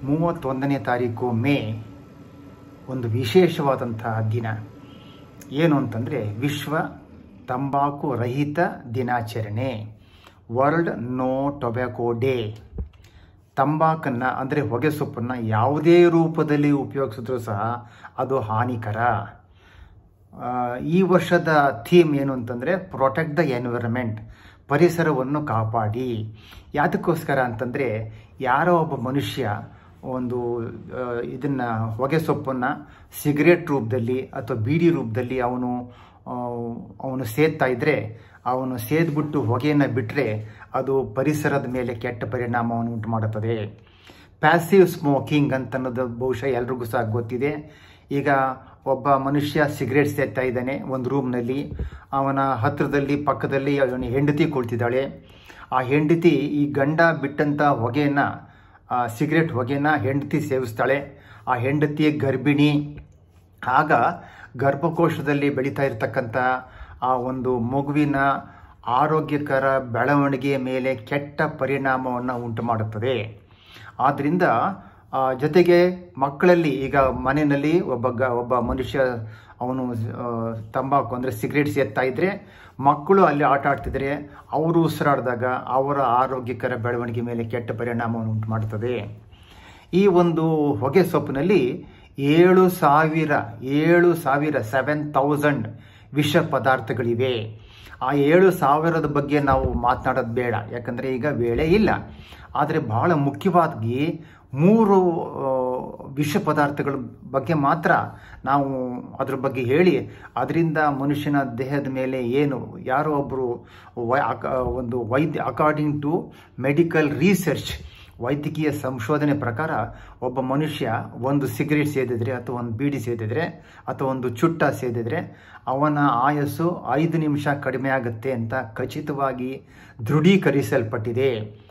ಮೂವತ್ತೊಂದನೇ ತಾರೀಕು ಮೇ ಒಂದು ವಿಶೇಷವಾದಂತಹ ದಿನ ಏನು ಅಂತಂದರೆ ವಿಶ್ವ ತಂಬಾಕು ರಹಿತ ದಿನಾಚರಣೆ ವರ್ಲ್ಡ್ ನೋ ಟೊಬ್ಯಾಕೋ ಡೇ ತಂಬಾಕನ್ನು ಅಂದರೆ ಹೊಗೆ ಸೊಪ್ಪನ್ನು ಯಾವುದೇ ರೂಪದಲ್ಲಿ ಉಪಯೋಗಿಸಿದ್ರೂ ಸಹ ಅದು ಹಾನಿಕರ ಆ, ಈ ವರ್ಷದ ಥೀಮ್ ಏನು ಅಂತಂದರೆ ಪ್ರೊಟೆಕ್ಟ್ ದ ಎನ್ವಿರನ್ಮೆಂಟ್ ಪರಿಸರವನ್ನು ಕಾಪಾಡಿ ಯಾತಕ್ಕೋಸ್ಕರ ಅಂತಂದರೆ ಯಾರೋ ಒಬ್ಬ ಮನುಷ್ಯ ಒಂದು ಇದನ್ನು ಹೊಗೆ ಸೊಪ್ಪನ್ನು ಸಿಗರೇಟ್ ರೂಪದಲ್ಲಿ ಅಥವಾ ಬೀಡಿ ರೂಪದಲ್ಲಿ ಅವನು ಆ, ಅವನು ಸೇದ್ತಾ ಇದ್ದರೆ ಅವನು ಸೇದ್ಬಿಟ್ಟು ಹೊಗೆಯನ್ನು ಬಿಟ್ಟರೆ ಅದು ಪರಿಸರದ ಮೇಲೆ ಕೆಟ್ಟ ಪರಿಣಾಮವನ್ನು ಉಂಟು ಮಾಡುತ್ತದೆ ಪ್ಯಾಸಿವ್ ಸ್ಮೋಕಿಂಗ್ ಅಂತ ಅನ್ನೋದು ಬಹುಶಃ ಎಲ್ರಿಗೂ ಸಹ ಗೊತ್ತಿದೆ ಈಗ ಒಬ್ಬ ಮನುಷ್ಯ ಸಿಗರೇಟ್ ಸೇರ್ತಾ ಇದ್ದಾನೆ ಒಂದು ರೂಮ್ನಲ್ಲಿ ಅವನ ಹತ್ತಿರದಲ್ಲಿ ಪಕ್ಕದಲ್ಲಿ ಅವನ ಹೆಂಡತಿ ಕುಳಿತಿದ್ದಾಳೆ ಆ ಹೆಂಡತಿ ಈ ಗಂಡ ಬಿಟ್ಟಂಥ ಹೊಗೆಯನ್ನು ಸಿಗರೇಟ್ ಹೊಗೆನ ಹೆಂಡತಿ ಸೇವಿಸ್ತಾಳೆ ಆ ಹೆಂಡತಿ ಗರ್ಭಿಣಿ ಆಗ ಗರ್ಭಕೋಶದಲ್ಲಿ ಬೆಳೀತಾ ಇರತಕ್ಕಂಥ ಆ ಒಂದು ಮಗುವಿನ ಆರೋಗ್ಯಕರ ಬೆಳವಣಿಗೆಯ ಮೇಲೆ ಕೆಟ್ಟ ಪರಿಣಾಮವನ್ನು ಉಂಟು ಮಾಡುತ್ತದೆ ಆದ್ದರಿಂದ ಆ, ಜೊತೆಗೆ ಮಕ್ಕಳಲ್ಲಿ ಈಗ ಮನೆಯಲ್ಲಿ ಒಬ್ಬ ಗ ಒಬ್ಬ ಮನುಷ್ಯ ಅವನು ಆ, ತಂಬಾಕು ಅಂದರೆ ಸಿಗರೇಟ್ ಸೇರ್ತಾ ಇದ್ದರೆ ಮಕ್ಕಳು ಅಲ್ಲಿ ಆಟ ಆಡ್ತಿದ್ರೆ ಅವರು ಉಸಿರಾಡಿದಾಗ ಅವರ ಆರೋಗ್ಯಕರ ಬೆಳವಣಿಗೆ ಮೇಲೆ ಕೆಟ್ಟ ಪರಿಣಾಮವನ್ನು ಉಂಟು ಮಾಡುತ್ತದೆ ಈ ಒಂದು ಹೊಗೆ ಸೊಪ್ಪಿನಲ್ಲಿ ಏಳು ಸಾವಿರ ಏಳು ಸಾವಿರ ಸೆವೆನ್ ತೌಸಂಡ್ ವಿಷ ಪದಾರ್ಥಗಳಿವೆ ಆ ಏಳು ಸಾವಿರದ ಬಗ್ಗೆ ನಾವು ಮಾತನಾಡೋದು ಬೇಡ ಯಾಕಂದರೆ ಈಗ ವೇಳೆ ಇಲ್ಲ ಆದರೆ ಬಹಳ ಮುಖ್ಯವಾಗಿ ಮೂರು ಆ, ವಿಷ ಪದಾರ್ಥಗಳ ಬಗ್ಗೆ ಮಾತ್ರ ನಾವು ಅದ್ರ ಬಗ್ಗೆ ಹೇಳಿ ಅದರಿಂದ ಮನುಷ್ಯನ ದೇಹದ ಮೇಲೆ ಏನು ಯಾರೋ ಒಬ್ಬರು ವೈ ಅಕ- ಒಂದು ವೈದ್ಯ ಅಕಾರ್ಡಿಂಗ್ ಟು ಮೆಡಿಕಲ್ ರಿಸರ್ಚ್ ವೈದ್ಯಕೀಯ ಸಂಶೋಧನೆ ಪ್ರಕಾರ ಒಬ್ಬ ಮನುಷ್ಯ ಒಂದು ಸಿಗರೇಟ್ ಸೇದಿದ್ರೆ ಅಥವಾ ಒಂದು ಬೀಡಿ ಸೇದಿದ್ರೆ ಅಥವಾ ಒಂದು ಚುಟ್ಟ ಸೇದಿದ್ರೆ ಅವನ ಆಯಸ್ಸು ಐದು ನಿಮಿಷ ಕಡಿಮೆ ಆಗುತ್ತೆ ಅಂತ ಖಚಿತವಾಗಿ ದೃಢೀಕರಿಸಲ್ಪಟ್ಟಿದೆ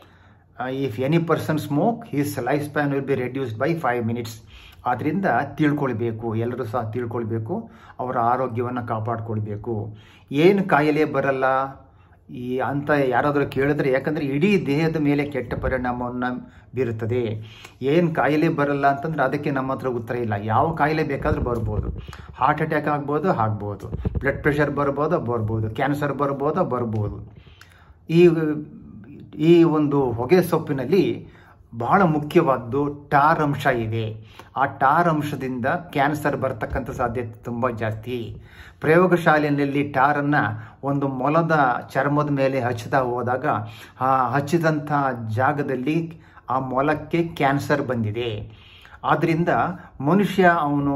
if any person smoke his life span will be reduced by five minutes ಆದ್ದರಿಂದ ತಿಳ್ಕೊಳ್ಬೇಕು ಎಲ್ಲರೂ ಸಹ ತಿಳ್ಕೊಳ್ಬೇಕು ಅವರ ಆರೋಗ್ಯವನ್ನು ಕಾಪಾಡ್ಕೊಳ್ಬೇಕು ಏನು ಕಾಯಿಲೆ ಬರಲ್ಲ ಈ ಅಂತ ಯಾರಾದರೂ ಕೇಳಿದ್ರೆ ಯಾಕಂದರೆ ಇಡೀ ದೇಹದ ಮೇಲೆ ಕೆಟ್ಟ ಪರಿಣಾಮವನ್ನು ಬೀರುತ್ತದೆ ಏನು ಕಾಯಿಲೆ ಬರಲ್ಲ ಅಂತಂದ್ರೆ ಅದಕ್ಕೆ ನಮ್ಮ ಹತ್ರ ಉತ್ತರ ಇಲ್ಲ ಯಾವ ಕಾಯಿಲೆ ಬೇಕಾದರೂ ಬರ್ಬೋದು ಹಾರ್ಟ್ ಅಟ್ಯಾಕ್ ಆಗ್ಬೋದು ಆಗ್ಬೋದು ಬ್ಲಡ್ ಪ್ರೆಷರ್ ಬರ್ಬೋದು ಬರ್ಬೋದು ಕ್ಯಾನ್ಸರ್ ಬರ್ಬೋದು ಬರ್ಬೋದು ಈ ಈ ಒಂದು ಹೊಗೆ ಸೊಪ್ಪಿನಲ್ಲಿ ಬಹಳ ಮುಖ್ಯವಾದ್ದು ಟಾರ್ ಅಂಶ ಇದೆ ಆ ಟಾರ್ ಅಂಶದಿಂದ ಕ್ಯಾನ್ಸರ್ ಬರ್ತಕ್ಕಂಥ ಸಾಧ್ಯತೆ ತುಂಬ ಜಾಸ್ತಿ ಪ್ರಯೋಗಶಾಲೆಯಲ್ಲಿ ಟಾರನ್ನು ಒಂದು ಮೊಲದ ಚರ್ಮದ ಮೇಲೆ ಹಚ್ಚುತ್ತಾ ಹೋದಾಗ ಆ ಹಚ್ಚಿದಂಥ ಜಾಗದಲ್ಲಿ ಆ ಮೊಲಕ್ಕೆ ಕ್ಯಾನ್ಸರ್ ಬಂದಿದೆ ಆದ್ದರಿಂದ ಮನುಷ್ಯ ಅವನು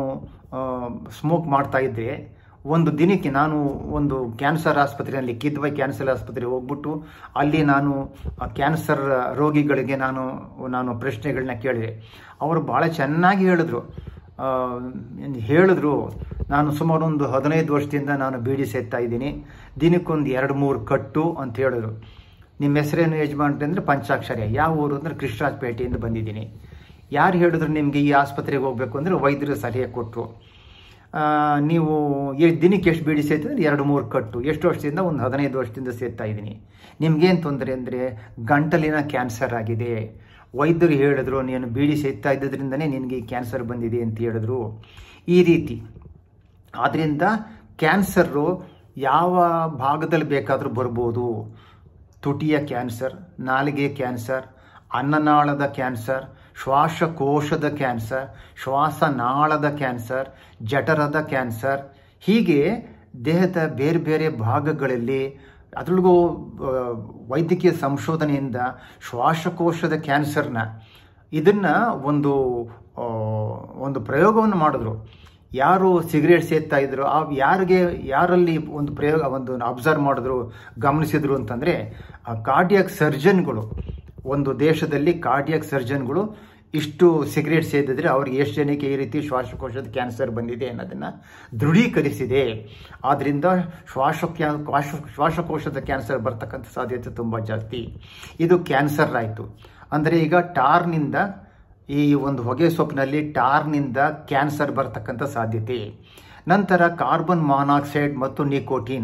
ಸ್ಮೋಕ್ ಮಾಡ್ತಾ ಇದ್ದರೆ ಒಂದು ದಿನಕ್ಕೆ ನಾನು ಒಂದು ಕ್ಯಾನ್ಸರ್ ಆಸ್ಪತ್ರೆಯಲ್ಲಿ ಕಿದ್ವೈ ಕ್ಯಾನ್ಸರ್ ಆಸ್ಪತ್ರೆಗೆ ಹೋಗ್ಬಿಟ್ಟು ಅಲ್ಲಿ ನಾನು ಆ ಕ್ಯಾನ್ಸರ್ ರೋಗಿಗಳಿಗೆ ನಾನು ನಾನು ಪ್ರಶ್ನೆಗಳನ್ನ ಕೇಳಿದೆ ಅವರು ಭಾಳ ಚೆನ್ನಾಗಿ ಹೇಳಿದ್ರು ಆ, ಹೇಳಿದ್ರು ನಾನು ಸುಮಾರು ಒಂದು ಹದಿನೈದು ವರ್ಷದಿಂದ ನಾನು ಬೀಡಿ ಸೇರ್ತಾ ಇದ್ದೀನಿ ದಿನಕ್ಕೊಂದು ಎರಡು ಮೂರು ಕಟ್ಟು ಅಂತ ಹೇಳಿದ್ರು ನಿಮ್ಮ ಹೆಸರೇನು ಯಜಮಾನ್ರಿ ಅಂದರೆ ಪಂಚಾಕ್ಷರ ಯಾವ ಊರು ಅಂದರೆ ಕೃಷ್ಣರಾಜಪೇಟೆಯಿಂದ ಬಂದಿದ್ದೀನಿ ಯಾರು ಹೇಳಿದ್ರು ನಿಮಗೆ ಈ ಆಸ್ಪತ್ರೆಗೆ ಹೋಗಬೇಕು ಅಂದರೆ ವೈದ್ಯರು ಸಲಹೆ ಕೊಟ್ಟರು ಆ, ನೀವು ಎ ದಿನಕ್ಕೆ ಎಷ್ಟು ಬೀಡಿ ಸೇರ್ತಿದ್ರೆ ಎರಡು ಮೂರು ಕಟ್ಟು ಎಷ್ಟು ವರ್ಷದಿಂದ ಒಂದು ಹದಿನೈದು ವರ್ಷದಿಂದ ಸೇರ್ತಾ ಇದ್ದೀನಿ ನಿಮ್ಗೇನು ತೊಂದರೆ ಅಂದರೆ ಗಂಟಲಿನ ಕ್ಯಾನ್ಸರ್ ಆಗಿದೆ ವೈದ್ಯರು ಹೇಳಿದ್ರು ನೀನು ಬೀಡಿ ಸೇರ್ತಾ ಇದ್ದದ್ರಿಂದನೇ ನಿನಗೆ ಈ ಕ್ಯಾನ್ಸರ್ ಬಂದಿದೆ ಅಂತ ಹೇಳಿದ್ರು ಈ ರೀತಿ ಆದ್ದರಿಂದ ಕ್ಯಾನ್ಸರು ಯಾವ ಭಾಗದಲ್ಲಿ ಬೇಕಾದರೂ ಬರ್ಬೋದು ತುಟಿಯ ಕ್ಯಾನ್ಸರ್ ನಾಲಿಗೆ ಕ್ಯಾನ್ಸರ್ ಅನ್ನನಾಳದ ಕ್ಯಾನ್ಸರ್ ಶ್ವಾಸಕೋಶದ ಕ್ಯಾನ್ಸರ್ ಶ್ವಾಸನಾಳದ ಕ್ಯಾನ್ಸರ್ ಜಠರದ ಕ್ಯಾನ್ಸರ್ ಹೀಗೆ ದೇಹದ ಬೇರೆ ಬೇರೆ ಭಾಗಗಳಲ್ಲಿ ಅದರೊಳಗೂ ಆ, ವೈದ್ಯಕೀಯ ಸಂಶೋಧನೆಯಿಂದ ಶ್ವಾಸಕೋಶದ ಕ್ಯಾನ್ಸರ್ನ ಇದನ್ನು ಒಂದು ಆ, ಒಂದು ಪ್ರಯೋಗವನ್ನು ಮಾಡಿದ್ರು ಯಾರು ಸಿಗರೇಟ್ ಸೇರ್ತಾ ಇದ್ರು ಆ ಯಾರಿಗೆ ಯಾರಲ್ಲಿ ಒಂದು ಪ್ರಯೋಗ ಒಂದು ಅಬ್ಸರ್ವ್ ಮಾಡಿದ್ರು ಗಮನಿಸಿದ್ರು ಅಂತಂದರೆ ಕಾರ್ಡಿಯಾಕ್ ಸರ್ಜನ್ಗಳು ಒಂದು ದೇಶದಲ್ಲಿ ಕಾರ್ಡಿಯಾಕ್ ಸರ್ಜನ್ಗಳು ಇಷ್ಟು ಸಿಗರೇಟ್ ಸೇದಿದ್ರೆ ಅವ್ರಿಗೆ ಎಷ್ಟು ಜನಕ್ಕೆ ಈ ರೀತಿ ಶ್ವಾಸಕೋಶದ ಕ್ಯಾನ್ಸರ್ ಬಂದಿದೆ ಅನ್ನೋದನ್ನು ದೃಢೀಕರಿಸಿದೆ ಆದ್ದರಿಂದ ಶ್ವಾಸ ಶ್ವಾಸ ಶ್ವಾಸಕೋಶದ ಕ್ಯಾನ್ಸರ್ ಬರ್ತಕ್ಕಂಥ ಸಾಧ್ಯತೆ ತುಂಬ ಜಾಸ್ತಿ ಇದು ಕ್ಯಾನ್ಸರ್ ಆಯಿತು ಅಂದರೆ ಈಗ ಟಾರ್ನಿಂದ ಈ ಒಂದು ಹೊಗೆ ಸೊಪ್ಪಿನಲ್ಲಿ ಟಾರ್ನಿಂದ ಕ್ಯಾನ್ಸರ್ ಬರ್ತಕ್ಕಂಥ ಸಾಧ್ಯತೆ ನಂತರ ಕಾರ್ಬನ್ ಮಾನಾಕ್ಸೈಡ್ ಮತ್ತು ನಿಕೋಟಿನ್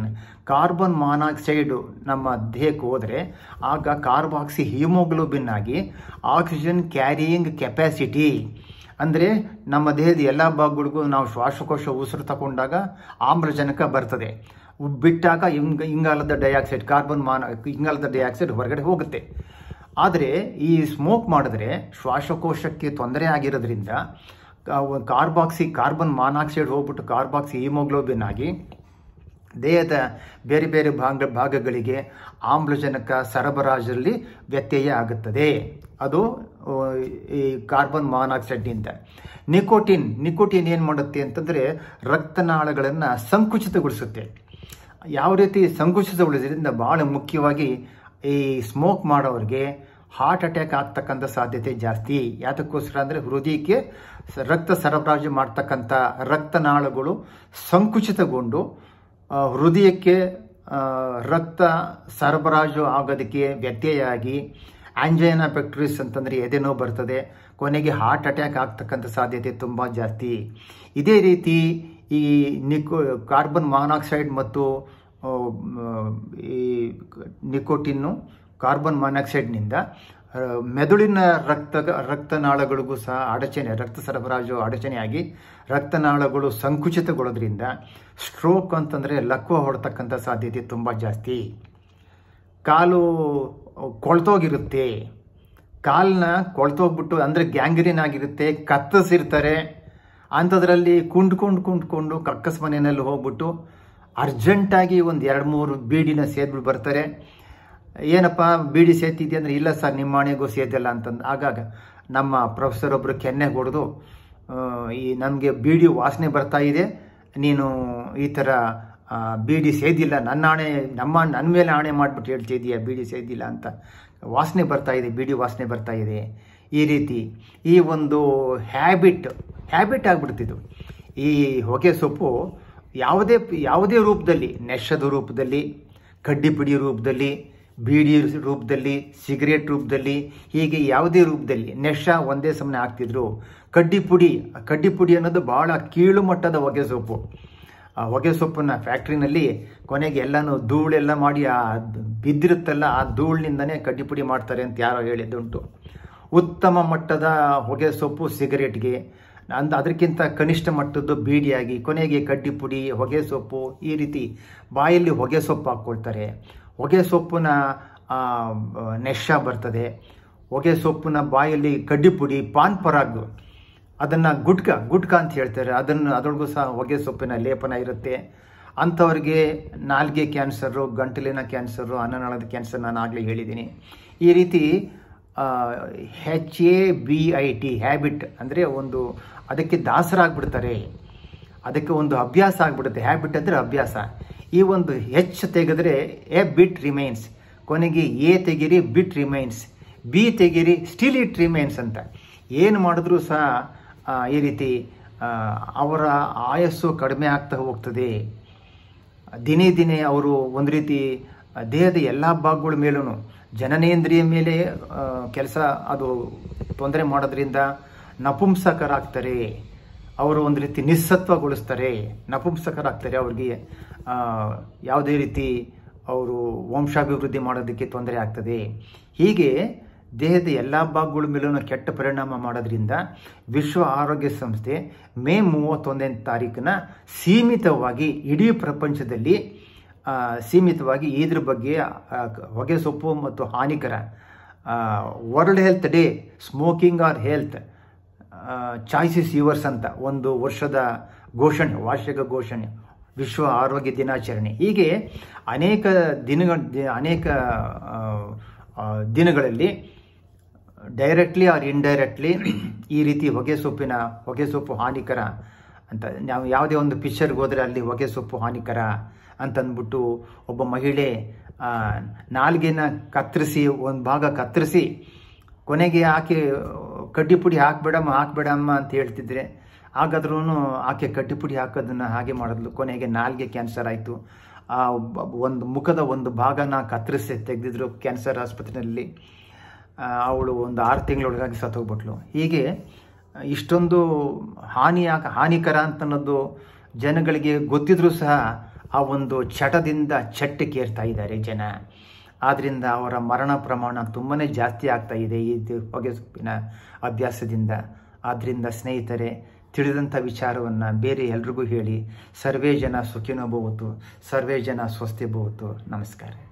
ಕಾರ್ಬನ್ ಮಾನಾಕ್ಸೈಡು ನಮ್ಮ ದೇಹಕ್ಕೆ ಹೋದರೆ ಆಗ ಕಾರ್ಬಾಕ್ಸಿ ಹಿಮೋಗ್ಲೋಬಿನ್ ಆಗಿ ಆಕ್ಸಿಜನ್ ಕ್ಯಾರಿಯಿಂಗ್ ಕೆಪಾಸಿಟಿ ಅಂದರೆ ನಮ್ಮ ದೇಹದ ಎಲ್ಲ ಭಾಗಗಳಿಗೂ ನಾವು ಶ್ವಾಸಕೋಶ ಉಸಿರು ತಗೊಂಡಾಗ ಆಮ್ಲಜನಕ ಬರ್ತದೆ ಬಿಟ್ಟಾಗ ಇಂಗ ಇಂಗಾಲದ ಡೈಆಕ್ಸೈಡ್ ಕಾರ್ಬನ್ ಮಾನ ಇಂಗಾಲದ ಡೈಆಕ್ಸೈಡ್ ಹೊರಗಡೆ ಹೋಗುತ್ತೆ ಆದರೆ ಈ ಸ್ಮೋಕ್ ಮಾಡಿದ್ರೆ ಶ್ವಾಸಕೋಶಕ್ಕೆ ತೊಂದರೆ ಆಗಿರೋದ್ರಿಂದ ಕಾರ್ಬಾಕ್ಸಿ ಕಾರ್ಬನ್ ಮಾನಾಕ್ಸೈಡ್ ಹೋಗ್ಬಿಟ್ಟು ಕಾರ್ಬಾಕ್ಸಿ ಹಿಮೋಗ್ಲೋಬಿನ್ ಆಗಿ ದೇಹದ ಬೇರೆ ಬೇರೆ ಭಾಗ ಭಾಗಗಳಿಗೆ ಆಮ್ಲಜನಕ ಸರಬರಾಜಲ್ಲಿ ವ್ಯತ್ಯಯ ಆಗುತ್ತದೆ ಅದು ಈ ಕಾರ್ಬನ್ ಮಾನಾಕ್ಸೈಡ್ನಿಂದ ನಿಕೋಟಿನ್ ನಿಕೋಟಿನ್ ಏನು ಮಾಡುತ್ತೆ ಅಂತಂದರೆ ರಕ್ತನಾಳಗಳನ್ನು ಸಂಕುಚಿತಗೊಳಿಸುತ್ತೆ ಯಾವ ರೀತಿ ಸಂಕುಚಿತಗೊಳಿಸೋದ್ರಿಂದ ಭಾಳ ಮುಖ್ಯವಾಗಿ ಈ ಸ್ಮೋಕ್ ಮಾಡೋರಿಗೆ ಹಾರ್ಟ್ ಅಟ್ಯಾಕ್ ಆಗ್ತಕ್ಕಂಥ ಸಾಧ್ಯತೆ ಜಾಸ್ತಿ ಯಾತಕ್ಕೋಸ್ಕರ ಅಂದರೆ ಹೃದಯಕ್ಕೆ ರಕ್ತ ಸರಬರಾಜು ಮಾಡ್ತಕ್ಕಂಥ ರಕ್ತನಾಳಗಳು ಸಂಕುಚಿತಗೊಂಡು ಹೃದಯಕ್ಕೆ ರಕ್ತ ಸರಬರಾಜು ಆಗೋದಕ್ಕೆ ವ್ಯತ್ಯಯ ಆಗಿ ಆಂಜೈನಾ ಪೆಕ್ಟ್ರಿಸ್ ಅಂತಂದರೆ ಎದೆನೋ ಬರ್ತದೆ ಕೊನೆಗೆ ಹಾರ್ಟ್ ಅಟ್ಯಾಕ್ ಆಗ್ತಕ್ಕಂಥ ಸಾಧ್ಯತೆ ತುಂಬ ಜಾಸ್ತಿ ಇದೇ ರೀತಿ ಈ ನಿಕೋ ಕಾರ್ಬನ್ ಮಾನಾಕ್ಸೈಡ್ ಮತ್ತು ಈ ನಿಕೋಟಿನ್ನು ಕಾರ್ಬನ್ ಮಾನಾಕ್ಸೈಡ್ನಿಂದ ಮೆದುಳಿನ ರಕ್ತ ರಕ್ತನಾಳಗಳಿಗೂ ಸಹ ಅಡಚಣೆ ರಕ್ತ ಸರಬರಾಜು ಅಡಚಣೆಯಾಗಿ ರಕ್ತನಾಳಗಳು ಸಂಕುಚಿತಗೊಳ್ಳೋದ್ರಿಂದ ಸ್ಟ್ರೋಕ್ ಅಂತಂದರೆ ಲಕ್ವ ಹೊಡ್ತಕ್ಕಂಥ ಸಾಧ್ಯತೆ ತುಂಬ ಜಾಸ್ತಿ ಕಾಲು ಕೊಳ್ತೋಗಿರುತ್ತೆ ಕಾಲನ್ನ ಕೊಳ್ತೋಗ್ಬಿಟ್ಟು ಅಂದರೆ ಗ್ಯಾಂಗ್ರೀನ್ ಆಗಿರುತ್ತೆ ಕತ್ತರಿಸಿರ್ತಾರೆ ಅಂಥದ್ರಲ್ಲಿ ಕುಂಡ್ಕೊಂಡು ಕುಂಡ್ಕೊಂಡು ಕಕ್ಕಸ್ ಮನೆಯಲ್ಲಿ ಹೋಗ್ಬಿಟ್ಟು ಅರ್ಜೆಂಟಾಗಿ ಒಂದು ಎರಡು ಮೂರು ಬೀಡಿನ ಸೇದ್ಬಿಟ್ಟು ಬರ್ತಾರೆ ಏನಪ್ಪ ಬೀಡಿ ಸೇತಿದ್ದೆ ಅಂದರೆ ಇಲ್ಲ ಸರ್ ನಿಮ್ಮ ಮನೆಗೂ ಸೇದಿಲ್ಲ ಅಂತಂದು ಆಗಾಗ ನಮ್ಮ ಪ್ರೊಫೆಸರ್ ಒಬ್ಬರು ಕೆನ್ನೆ ಹೊಡೆದು ಈ ನಮಗೆ ಬೀಡಿ ವಾಸನೆ ಬರ್ತಾ ಇದೆ ನೀನು ಈ ಥರ ಬೀಡಿ ಸೇದಿಲ್ಲ ನನ್ನ ಆಣೆ ನಮ್ಮ ನನ್ನ ಮೇಲೆ ಆಣೆ ಮಾಡಿಬಿಟ್ಟು ಹೇಳ್ತಿದೀಯ ಬೀಡಿ ಸೇದಿಲ್ಲ ಅಂತ ವಾಸನೆ ಬರ್ತಾ ಇದೆ ಬೀಡಿ ವಾಸನೆ ಬರ್ತಾ ಇದೆ ಈ ರೀತಿ ಈ ಒಂದು ಹ್ಯಾಬಿಟ್ ಹ್ಯಾಬಿಟ್ ಆಗಿಬಿಡ್ತಿದ್ದು ಈ ಹೊಗೆ ಸೊಪ್ಪು ಯಾವುದೇ ಯಾವುದೇ ರೂಪದಲ್ಲಿ ನೆಶದ ರೂಪದಲ್ಲಿ ಕಡ್ಡಿ ಪಿಡಿ ರೂಪದಲ್ಲಿ ಬೀಡಿ ರೂಪದಲ್ಲಿ ಸಿಗರೇಟ್ ರೂಪದಲ್ಲಿ ಹೀಗೆ ಯಾವುದೇ ರೂಪದಲ್ಲಿ ನೆಶ ಒಂದೇ ಸಮನೆ ಹಾಕ್ತಿದ್ರು ಕಡ್ಡಿ ಪುಡಿ ಕಡ್ಡಿ ಪುಡಿ ಅನ್ನೋದು ಭಾಳ ಕೀಳು ಮಟ್ಟದ ಹೊಗೆ ಸೊಪ್ಪು ಆ ಹೊಗೆ ಸೊಪ್ಪನ್ನ ಫ್ಯಾಕ್ಟ್ರಿನಲ್ಲಿ ಕೊನೆಗೆ ಎಲ್ಲನೂ ಧೂಳೆಲ್ಲ ಮಾಡಿ ಆ ಬಿದ್ದಿರುತ್ತಲ್ಲ ಆ ಧೂಳಿನಿಂದನೇ ಕಡ್ಡಿ ಪುಡಿ ಮಾಡ್ತಾರೆ ಅಂತ ಯಾರೋ ಹೇಳಿದ್ದುಂಟು ಉತ್ತಮ ಮಟ್ಟದ ಹೊಗೆ ಸೊಪ್ಪು ಸಿಗರೇಟ್ಗೆ ಅಂದ ಅದಕ್ಕಿಂತ ಕನಿಷ್ಠ ಮಟ್ಟದ್ದು ಬೀಡಿಯಾಗಿ ಕೊನೆಗೆ ಕಡ್ಡಿ ಪುಡಿ ಹೊಗೆ ಸೊಪ್ಪು ಈ ರೀತಿ ಬಾಯಲ್ಲಿ ಹೊಗೆ ಸೊಪ್ಪು ಹಾಕ್ಕೊಳ್ತಾರೆ ಹೊಗೆ ಸೊಪ್ಪಿನ ನೆಶ ಬರ್ತದೆ ಹೊಗೆ ಸೊಪ್ಪಿನ ಬಾಯಲ್ಲಿ ಕಡ್ಡಿ ಪುಡಿ ಪಾನ್ ಪರಾಗ್ ಅದನ್ನು ಗುಟ್ಕ ಗುಟ್ಕ ಅಂತ ಹೇಳ್ತಾರೆ ಅದನ್ನು ಅದರೊಳಗೂ ಸಹ ಹೊಗೆ ಸೊಪ್ಪಿನ ಲೇಪನ ಇರುತ್ತೆ ಅಂಥವ್ರಿಗೆ ನಾಲ್ಗೆ ಕ್ಯಾನ್ಸರು ಗಂಟಲಿನ ಕ್ಯಾನ್ಸರು ಅನ್ನನಾಳದ ಕ್ಯಾನ್ಸರ್ ನಾನು ಆಗಲೇ ಹೇಳಿದ್ದೀನಿ ಈ ರೀತಿ H A B I T habit ಅಂದರೆ ಒಂದು ಅದಕ್ಕೆ ದಾಸರಾಗ್ಬಿಡ್ತಾರೆ ಅದಕ್ಕೆ ಒಂದು ಅಭ್ಯಾಸ ಆಗಿಬಿಡುತ್ತೆ ಹ್ಯಾಬಿಟ್ ಅಂದರೆ ಅಭ್ಯಾಸ ಈ ಒಂದು ಹೆಚ್ ತೆಗೆದ್ರೆ ಎ ಬಿಟ್ ರಿಮೈನ್ಸ್ ಕೊನೆಗೆ ಎ ತೆಗಿರಿ ಬಿಟ್ ರಿಮೈನ್ಸ್ ಬಿ ತೆಗಿರಿ ಸ್ಟಿಲ್ ಇಟ್ ರಿಮೈನ್ಸ್ ಅಂತ ಏನು ಮಾಡಿದ್ರೂ ಸಹ ಈ ರೀತಿ ಅವರ ಆಯಸ್ಸು ಕಡಿಮೆ ಆಗ್ತಾ ಹೋಗ್ತದೆ ದಿನೇ ದಿನೇ ಅವರು ಒಂದು ರೀತಿ ದೇಹದ ಎಲ್ಲ ಭಾಗಗಳ ಮೇಲೂ ಜನನೇಂದ್ರಿಯ ಮೇಲೆ ಕೆಲಸ ಅದು ತೊಂದರೆ ಮಾಡೋದ್ರಿಂದ ನಪುಂಸಕರಾಗ್ತಾರೆ ಅವರು ಒಂದು ರೀತಿ ನಿಸ್ಸತ್ವಗೊಳಿಸ್ತಾರೆ ನಪುಂಸಕರಾಗ್ತಾರೆ ಅವ್ರಿಗೆ ಯಾವುದೇ ರೀತಿ ಅವರು ವಂಶಾಭಿವೃದ್ಧಿ ಮಾಡೋದಕ್ಕೆ ತೊಂದರೆ ಆಗ್ತದೆ ಹೀಗೆ ದೇಹದ ಎಲ್ಲ ಭಾಗಗಳ ಮೇಲೂ ಕೆಟ್ಟ ಪರಿಣಾಮ ಮಾಡೋದ್ರಿಂದ ವಿಶ್ವ ಆರೋಗ್ಯ ಸಂಸ್ಥೆ ಮೇ ಮೂವತ್ತೊಂದನೇ ತಾರೀಕಿನ ಸೀಮಿತವಾಗಿ ಇಡೀ ಪ್ರಪಂಚದಲ್ಲಿ ಸೀಮಿತವಾಗಿ ಇದ್ರ ಬಗ್ಗೆ ಹೊಗೆ ಸೊಪ್ಪು ಮತ್ತು ಹಾನಿಕರ world health day smoking or health choice is yours ಅಂತ ಒಂದು ವರ್ಷದ ಘೋಷಣೆ ವಾರ್ಷಿಕ ಘೋಷಣೆ ವಿಶ್ವ ಆರೋಗ್ಯ ದಿನಾಚರಣೆ ಹೀಗೆ ಅನೇಕ ದಿನಗಳ ಅನೇಕ ದಿನಗಳಲ್ಲಿ ಡೈರೆಕ್ಟ್ಲಿ ಆರ್ ಇಂಡೈರೆಕ್ಟ್ಲಿ ಈ ರೀತಿ ಹೊಗೆ ಸೊಪ್ಪಿನ ಹೊಗೆ ಸೊಪ್ಪು ಹಾನಿಕರ ಅಂತ ನಾವು ಯಾವುದೇ ಒಂದು ಪಿಕ್ಚರ್ಗೆ ಹೋದರೆ ಅಲ್ಲಿ ಹೊಗೆ ಸೊಪ್ಪು ಹಾನಿಕರ ಅಂತಂದ್ಬಿಟ್ಟು ಒಬ್ಬ ಮಹಿಳೆ ನಾಲ್ಗೆನ ಕತ್ತರಿಸಿ ಒಂದು ಭಾಗ ಕತ್ತರಿಸಿ ಕೊನೆಗೆ ಆಕೆ ಕಡ್ಡಿ ಪುಡಿ ಹಾಕ್ಬೇಡಮ್ಮ ಹಾಕ್ಬೇಡಮ್ಮ ಅಂತ ಹೇಳ್ತಿದ್ರೆ ಹಾಗಾದ್ರೂ ಆಕೆ ಕಡ್ಡಿ ಪುಡಿ ಹಾಕೋದನ್ನು ಹಾಗೆ ಮಾಡಿದ್ಲು ಕೊನೆಗೆ ನಾಲ್ಗೆ ಕ್ಯಾನ್ಸರ್ ಆಯಿತು ಆ ಒಂದು ಮುಖದ ಒಂದು ಭಾಗನ ಕತ್ತರಿಸಿ ತೆಗೆದಿದ್ರು ಕ್ಯಾನ್ಸರ್ ಆಸ್ಪತ್ರೆಯಲ್ಲಿ ಅವಳು ಒಂದು ಆರು ತಿಂಗಳೊಳಗಾಗಿ ಸತ್ತೋಗ್ಬಿಟ್ಲು ಹೀಗೆ ಇಷ್ಟೊಂದು ಹಾನಿ ಹಾನಿಕರ ಅಂತ ಅನ್ನೋದು ಜನಗಳಿಗೆ ಗೊತ್ತಿದ್ರೂ ಸಹ ಆ ಒಂದು ಚಟದಿಂದ ಚಟ್ಟಕ್ಕೇರ್ತಾ ಇದ್ದಾರೆ ಜನ ಆದ್ದರಿಂದ ಅವರ ಮರಣ ಪ್ರಮಾಣ ತುಂಬಾ ಜಾಸ್ತಿ ಆಗ್ತಾ ಇದೆ ಈ ದು- ಹೊಗೆ ಸೊಪ್ಪಿನ ಅಭ್ಯಾಸದಿಂದ ಆದ್ದರಿಂದ ಸ್ನೇಹಿತರೆ ತಿಳಿದಂಥ ವಿಚಾರವನ್ನು ಬೇರೆ ಎಲ್ರಿಗೂ ಹೇಳಿ ಸರ್ವೇ ಜನ ಸುಖಿನೋ ಭವತು ಸರ್ವೇ ಜನ ಸ್ವಸ್ತಿ ಭವತು ನಮಸ್ಕಾರ